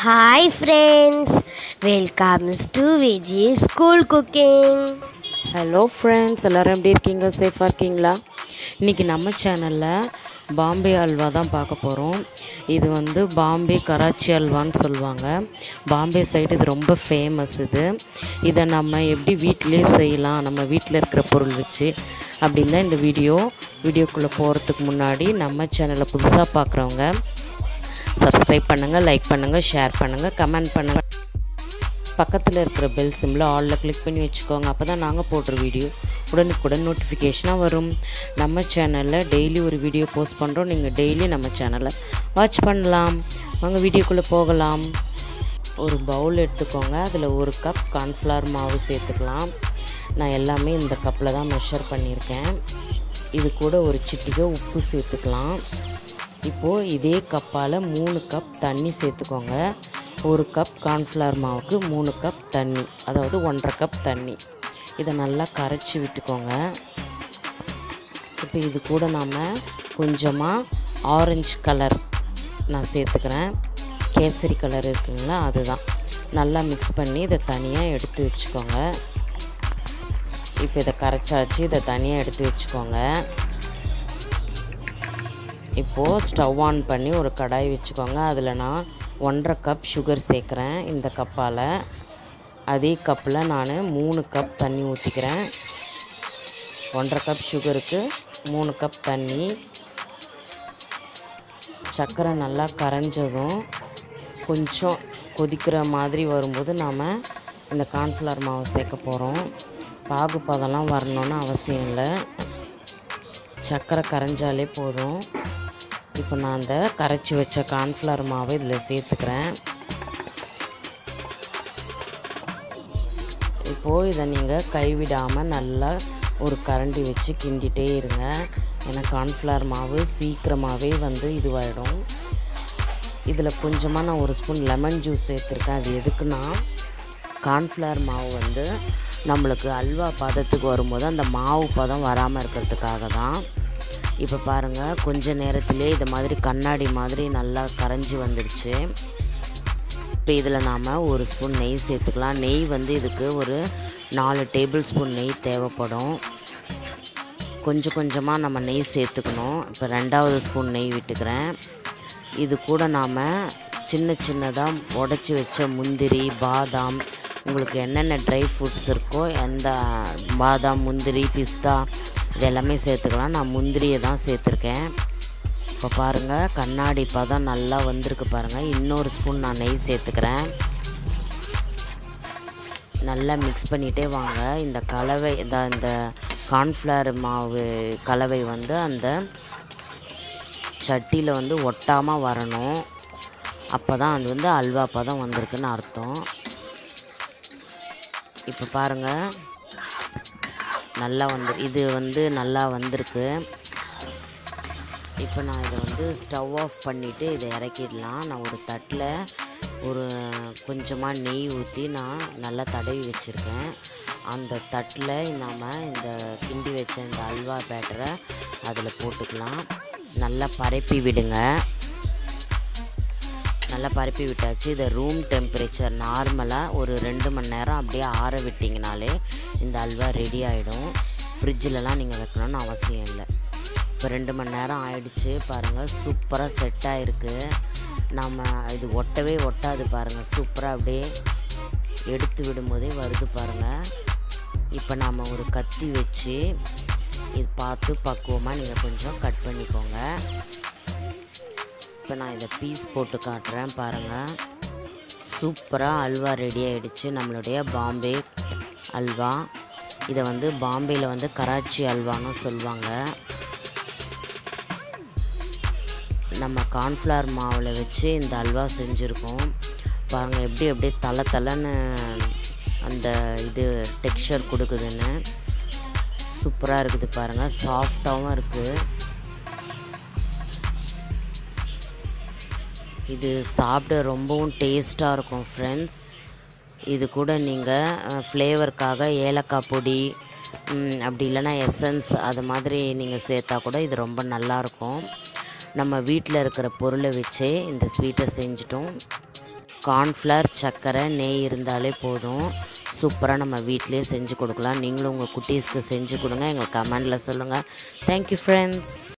hi friends welcomes to Viji school cooking hello friends எல்லோரும் எப்படி இருக்கீங்க சேஃபாக இருக்கீங்களா இன்றைக்கி நம்ம சேனலில் பாம்பே அல்வா தான் பார்க்க போகிறோம் இது வந்து பாம்பே கராச்சி அல்வான்னு சொல்லுவாங்க பாம்பே சைடு இது ரொம்ப ஃபேமஸ் இது இதை நம்ம எப்படி வீட்டிலே செய்யலாம் நம்ம வீட்டில் இருக்கிற பொருள் வச்சு அப்படின்னு தான் இந்த வீடியோ வீடியோக்குள்ளே போகிறதுக்கு முன்னாடி நம்ம சேனலை புதுசாக பார்க்குறவங்க சப்ஸ்கிரைப் பண்ணுங்கள் லைக் பண்ணுங்கள் ஷேர் பண்ணுங்கள் கமெண்ட் பண்ணுங்கள் பக்கத்தில் இருக்கிற பெல் சிம்மில் ஆலில் கிளிக் பண்ணி வச்சுக்கோங்க அப்போ தான் நாங்கள் போடுற வீடியோ உடனுக்குடன் நோட்டிஃபிகேஷனாக வரும் நம்ம சேனலில் டெய்லி ஒரு வீடியோ போஸ்ட் பண்ணுறோம் நீங்கள் டெய்லி நம்ம சேனலை வாட்ச் பண்ணலாம் வாங்க வீடியோக்குள்ளே போகலாம் ஒரு பவுல் எடுத்துக்கோங்க அதில் ஒரு கப் கார்ன்ஃப்ளவர் மாவு சேர்த்துக்கலாம் நான் எல்லாமே இந்த கப்பில் தான் மெஷர் பண்ணியிருக்கேன் இது கூட ஒரு சிட்டிகை உப்பு சேர்த்துக்கலாம் இப்போது இதே கப்பால் மூணு கப் தண்ணி சேர்த்துக்கோங்க ஒரு கப் கார்ன்ஃப்ளவர் மாவுக்கு மூணு கப் தண்ணி அதாவது ஒன்றரை கப் தண்ணி இதை நல்லா கரைச்சி விட்டுக்கோங்க இப்போ இது கூட நாம் கொஞ்சமாக ஆரஞ்சு கலர் நான் சேர்த்துக்கிறேன் கேசரி கலர் இருக்குங்களா அதுதான் நல்லா மிக்ஸ் பண்ணி இதை தனியாக எடுத்து வச்சுக்கோங்க இப்போ இதை கரைச்சாச்சு இதை தனியாக எடுத்து வச்சுக்கோங்க இப்போது ஸ்டவ் ஆன் பண்ணி ஒரு கடாய் வச்சுக்கோங்க அதில் நான் ஒன்றரை கப் சுகர் சேர்க்குறேன் இந்த கப்பால் அதே கப்பில் நான் மூணு கப் தண்ணி ஊற்றிக்கிறேன் ஒன்றரை கப் சுகருக்கு மூணு கப் தண்ணி சர்க்கரை நல்லா கரைஞ்சதும் கொஞ்சம் கொதிக்கிற மாதிரி வரும்போது நாம் இந்த கார்ன்ஃப்ளவர் மாவு சேர்க்க போகிறோம் பாகுப்பதெல்லாம் வரணும்னு அவசியம் இல்லை சர்க்கரை கரைஞ்சாலே போதும் இப்போ நான் அந்த கரைச்சி வச்ச கார்ன்ஃப்ளவர் மாவை இதில் சேர்த்துக்கிறேன் இப்போது இதை நீங்கள் கைவிடாமல் நல்லா ஒரு கரண்டி வச்சு கிண்டிகிட்டே இருங்க ஏன்னா கார்ன்ஃப்ளவர் மாவு சீக்கிரமாகவே வந்து இதுவாகிடும் இதில் கொஞ்சமாக நான் ஒரு ஸ்பூன் லெமன் ஜூஸ் சேர்த்துருக்கேன் அது எதுக்குன்னா கார்ன்ஃப்ளவர் மாவு வந்து நம்மளுக்கு அல்வா பதத்துக்கு வரும்போது அந்த மாவு பதம் வராமல் இருக்கிறதுக்காக தான் இப்போ பாருங்கள் கொஞ்ச நேரத்திலே இது மாதிரி கண்ணாடி மாதிரி நல்லா கரைஞ்சி வந்துடுச்சு இப்போ இதில் நாம் ஒரு ஸ்பூன் நெய் சேர்த்துக்கலாம் நெய் வந்து இதுக்கு ஒரு நாலு டேபிள் ஸ்பூன் நெய் தேவைப்படும் கொஞ்சம் கொஞ்சமாக நம்ம நெய் சேர்த்துக்கணும் இப்போ ரெண்டாவது ஸ்பூன் நெய் விட்டுக்கிறேன் இது கூட நாம் சின்ன சின்னதாக உடச்சி வச்ச முந்திரி பாதாம் உங்களுக்கு என்னென்ன ட்ரை ஃப்ரூட்ஸ் இருக்கோ எந்த பாதாம் முந்திரி பிஸ்தா இது எல்லாமே சேர்த்துக்கலாம் நான் முந்திரியை தான் சேர்த்துருக்கேன் இப்போ பாருங்கள் கண்ணாடி பதம் நல்லா வந்திருக்கு பாருங்கள் இன்னொரு ஸ்பூன் நான் நெய் சேர்த்துக்கிறேன் நல்லா மிக்ஸ் பண்ணிகிட்டே வாங்க இந்த கலவை இந்த இந்த கார்ன்ஃப்ளவர் மாவு கலவை வந்து அந்த சட்டியில் வந்து ஒட்டாமல் வரணும் அப்போ தான் அது வந்து அல்வா பதம் வந்திருக்குன்னு அர்த்தம் இப்போ பாருங்கள் நல்லா வந்து இது வந்து நல்லா வந்திருக்கு இப்போ நான் இதை வந்து ஸ்டவ் ஆஃப் பண்ணிவிட்டு இதை இறக்கிடலாம் நான் ஒரு தட்டில் ஒரு கொஞ்சமாக நெய் ஊற்றி நான் நல்லா தடவி வச்சுருக்கேன் அந்த தட்டில் நாம் இந்த கிண்டி வச்ச இந்த அல்வா பேட்டரை அதில் போட்டுக்கலாம் நல்லா பரப்பி விடுங்க நல்லா பரப்பி விட்டாச்சு இதை ரூம் டெம்பரேச்சர் நார்மலாக ஒரு ரெண்டு மணி நேரம் அப்படியே ஆற விட்டிங்கனாலே இந்த அல்வா ரெடி ஆகிடும் ஃப்ரிட்ஜிலலாம் நீங்கள் வைக்கணும்னு அவசியம் இல்லை இப்போ ரெண்டு மணி நேரம் ஆயிடுச்சு பாருங்கள் சூப்பராக செட் ஆகிருக்கு நம்ம இது ஒட்டவே ஒட்டாது பாருங்கள் சூப்பராக அப்படியே எடுத்து விடும்போதே வருது பாருங்கள் இப்போ நாம் ஒரு கத்தி வச்சு இது பார்த்து பக்குவமாக நீங்கள் கொஞ்சம் கட் பண்ணிக்கோங்க இப்போ நான் இதை பீஸ் போட்டு காட்டுறேன் பாருங்கள் சூப்பராக அல்வா ரெடி ஆகிடுச்சு நம்மளுடைய பாம்பே அல்வா இதை வந்து பாம்பேயில் வந்து கராச்சி அல்வான்னு சொல்லுவாங்க நம்ம கார்ன்ஃப்ளவர் மாவில் வச்சு இந்த அல்வா செஞ்சுருக்கோம் பாருங்கள் எப்படி அப்படியே தலை தலைன்னு அந்த இது டெக்ஸ்சர் கொடுக்குதுன்னு சூப்பராக இருக்குது பாருங்கள் சாஃப்டாகவும் இருக்குது இது சாப்பிட ரொம்பவும் டேஸ்ட்டாக இருக்கும் ஃப்ரெண்ட்ஸ் இது கூட நீங்கள் ஃப்ளேவருக்காக ஏலக்காய் பொடி அப்படி இல்லைன்னா எசன்ஸ் அது மாதிரி நீங்கள் சேர்த்தா கூட இது ரொம்ப நல்லாயிருக்கும் நம்ம வீட்டில் இருக்கிற பொருளை வச்சே இந்த ஸ்வீட்டை செஞ்சிட்டோம் கார்ன்ஃப்ளவர் சர்க்கரை நெய் இருந்தாலே போதும் சூப்பராக நம்ம வீட்டிலேயே செஞ்சு கொடுக்கலாம் நீங்களும் உங்கள் குட்டீஸ்க்கு செஞ்சு கொடுங்க எங்களுக்கு கமெண்டில் சொல்லுங்கள் தேங்க்யூ ஃப்ரெண்ட்ஸ்